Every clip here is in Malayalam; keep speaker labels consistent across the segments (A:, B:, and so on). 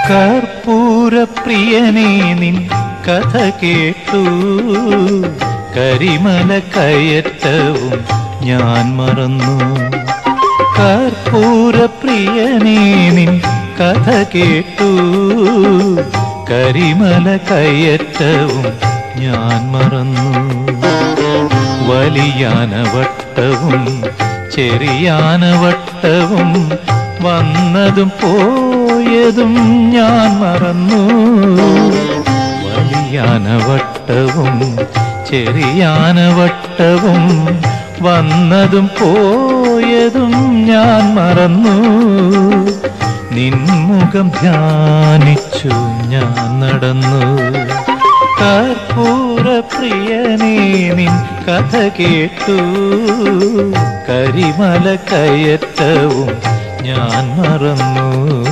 A: കർപ്പൂരപ്രിയനേ നിൻ കഥ കേട്ടു കരിമല കയറ്റവും ഞാൻ മറന്നു കർപ്പൂരപ്രിയനേ നിൻ കഥ കേട്ടു കരിമല കയറ്റവും ഞാൻ മറന്നു വലിയാനവട്ടവും ചെറിയാനവട്ടവും വന്നതും പോയതും ഞാൻ മറന്നു വലിയാനവട്ടവും ചെറിയാനവട്ടവും വന്നതും പോയതും ഞാൻ മറന്നു നിൻമുഖം ധ്യാനിച്ചു ഞാൻ നടന്നു കർപ്പൂര പ്രിയനേ നിൻ കഥ കേട്ടു കരിമല കയറ്റവും ഞാൻ മറന്നു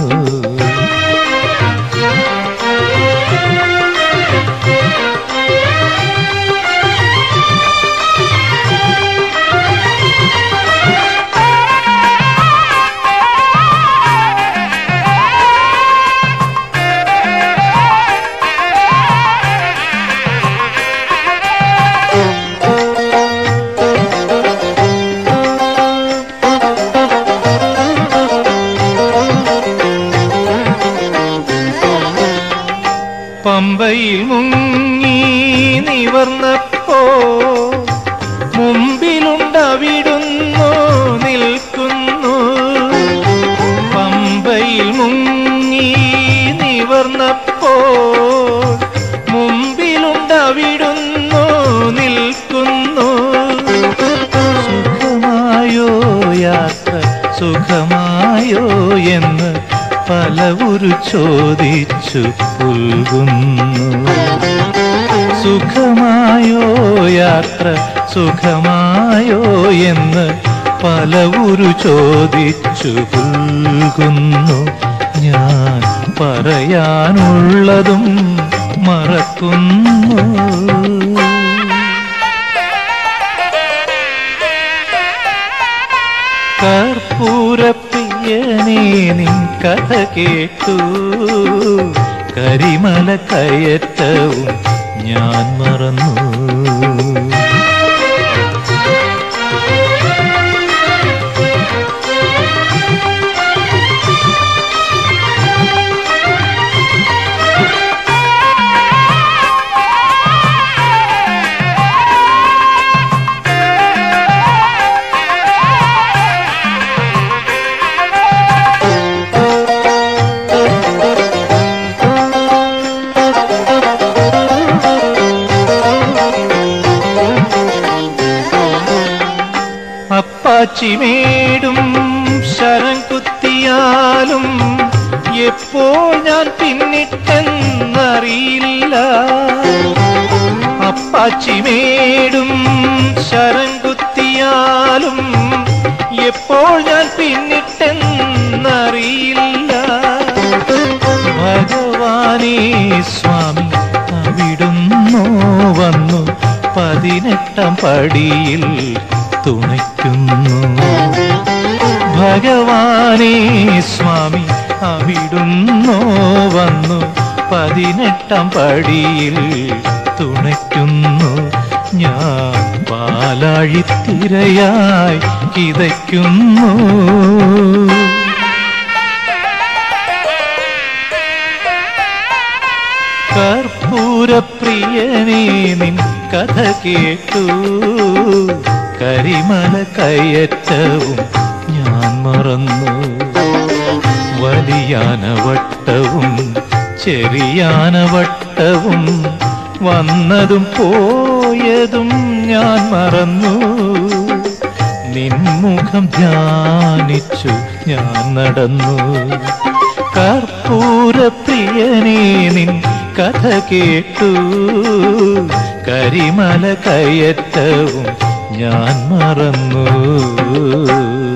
A: പമ്പയിൽ മുങ്ങി നിവർന്നപ്പോ മുമ്പിലുണ്ടവിടുന്നു നിൽക്കുന്നു പമ്പയിൽ മുങ്ങി നിവർന്നപ്പോ മുമ്പിലുണ്ടവിടുന്നു നിൽക്കുന്നു സുഖമായോ യാത്ര സുഖമായോ എന്ന് പലവുരു ചോദിച്ചു പുൽകുന്നു സുഖമായോ യാത്ര സുഖമായോ എന്ന് പലവുരു ചോദിച്ചു പുൽകുന്നു ഞാൻ പറയാനുള്ളതും മറക്കുന്നു കർപ്പൂരപ്രിയനേ നിൻ കഥ കേട്ടു കരിമല കയറ്റവും ഞാൻ മറന്നു അപ്പാച്ചിമേടും ശരം കുത്തിയാലും എപ്പോൾ ഞാൻ പിന്നിട്ടെന്നറിയില്ല അപ്പാച്ചിമേടും ശരം കുത്തിയാലും എപ്പോൾ ഞാൻ പിന്നിട്ടെന്നറിയില്ല ഭഗവാനേ സ്വാമി അവിടുന്നോ വന്നു പതിനെട്ടാം പടിയിൽ തുണയ്ക്കുന്നു ഭഗവാനേ സ്വാമി അവിടുന്നോ വന്നു പതിനെട്ടാം പടിയിൽ തുണയ്ക്കുന്നു ഞാൻ പാലാഴിത്തിരയായി കിതയ്ക്കുന്നു കർപ്പൂരപ്രിയനേ നിൻ കഥ കേട്ടു കരിമല കയറ്റവും ഞാൻ മറന്നു വലിയാനവട്ടവും ചെറിയാനവട്ടവും വന്നതും പോയതും ഞാൻ മറന്നു നിൻമുഖം ധ്യാനിച്ചു ഞാൻ നടന്നു കർപ്പൂരപ്രിയനേ നിൻ കഥ കേട്ടു കരിമല കയറ്റവും ഞാൻ മറന്നു